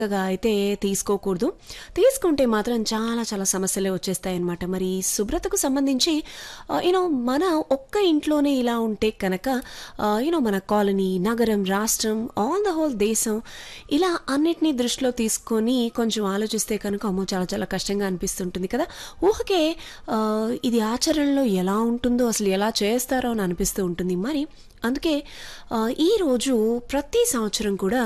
గా అయితే తీసుకోకూడదు తీసుకుంటే మాత్రం చాలా చాలా సమస్యలే వచ్చేస్తాయి అన్నమాట మరి శుభ్రతకు సంబంధించి యూనో మన ఒక్క ఇంట్లోనే ఇలా ఉంటే కనుక యూనో మన కాలనీ నగరం రాష్ట్రం ఆల్ ద హోల్ దేశం ఇలా అన్నిటినీ దృష్టిలో తీసుకొని కొంచెం ఆలోచిస్తే కనుక అమ్మో చాలా చాలా కష్టంగా అనిపిస్తుంటుంది కదా ఊహకే ఆ, ఇది ఆచరణలో ఎలా ఉంటుందో అసలు ఎలా చేస్తారో అని అనిపిస్తూ ఉంటుంది మరి అందుకే ఆ, ఈరోజు ప్రతి సంవత్సరం కూడా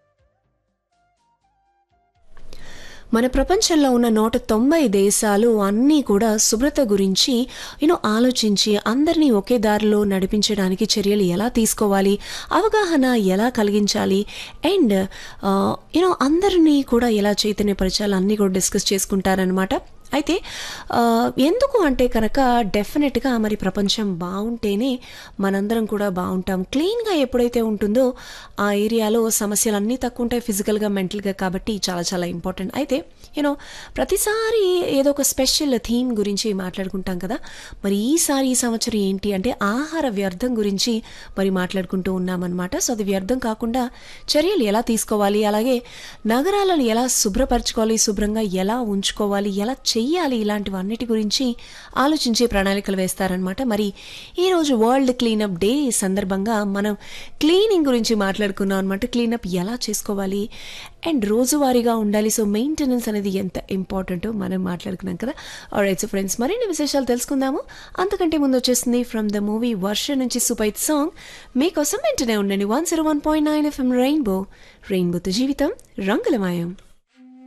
మన ప్రపంచంలో ఉన్న నూట తొంభై దేశాలు అన్నీ కూడా శుభ్రత గురించి యూనో ఆలోచించి అందరినీ ఒకే దారిలో నడిపించడానికి చర్యలు ఎలా తీసుకోవాలి అవగాహన ఎలా కలిగించాలి అండ్ యూనో అందరినీ కూడా ఎలా చైతన్యపరచాలి అన్నీ కూడా డిస్కస్ చేసుకుంటారనమాట అయితే ఆ, ఎందుకు అంటే కనుక డెఫినెట్గా మరి ప్రపంచం బాగుంటేనే మనందరం కూడా బాగుంటాం క్లీన్గా ఎప్పుడైతే ఉంటుందో ఆ ఏరియాలో సమస్యలు అన్నీ తక్కువ ఉంటాయి ఫిజికల్గా మెంటల్గా కాబట్టి చాలా చాలా ఇంపార్టెంట్ అయితే యూనో ప్రతిసారి ఏదో ఒక స్పెషల్ థీమ్ గురించి మాట్లాడుకుంటాం కదా మరి ఈసారి ఈ సంవత్సరం ఏంటి అంటే ఆహార వ్యర్థం గురించి మరి మాట్లాడుకుంటూ ఉన్నామన్నమాట సో అది వ్యర్థం కాకుండా చర్యలు ఎలా తీసుకోవాలి అలాగే నగరాలను ఎలా శుభ్రపరచుకోవాలి శుభ్రంగా ఎలా ఉంచుకోవాలి ఎలా చెయ్యాలి ఇలాంటివన్నిటి గురించి ఆలోచించే ప్రణాళికలు వేస్తారనమాట మరి ఈరోజు వరల్డ్ క్లీనప్ డే సందర్భంగా మనం క్లీనింగ్ గురించి మాట్లాడుకున్నాం అనమాట క్లీనప్ ఎలా చేసుకోవాలి అండ్ రోజువారీగా ఉండాలి సో మెయింటెనెన్స్ అనేది ఎంత ఇంపార్టెంటో మనం మాట్లాడుకున్నాం కదా ఆల్రైట్ సో ఫ్రెండ్స్ మరిన్ని విశేషాలు తెలుసుకుందాము అంతకంటే ముందు వచ్చేసింది ఫ్రమ్ ద మూవీ వర్ష నుంచి సూపైట్ సాంగ్ మీకోసం వెంటనే ఉండండి one zero one point nine FM rainbow రెయిన్బోతో జీవితం రంగులమయం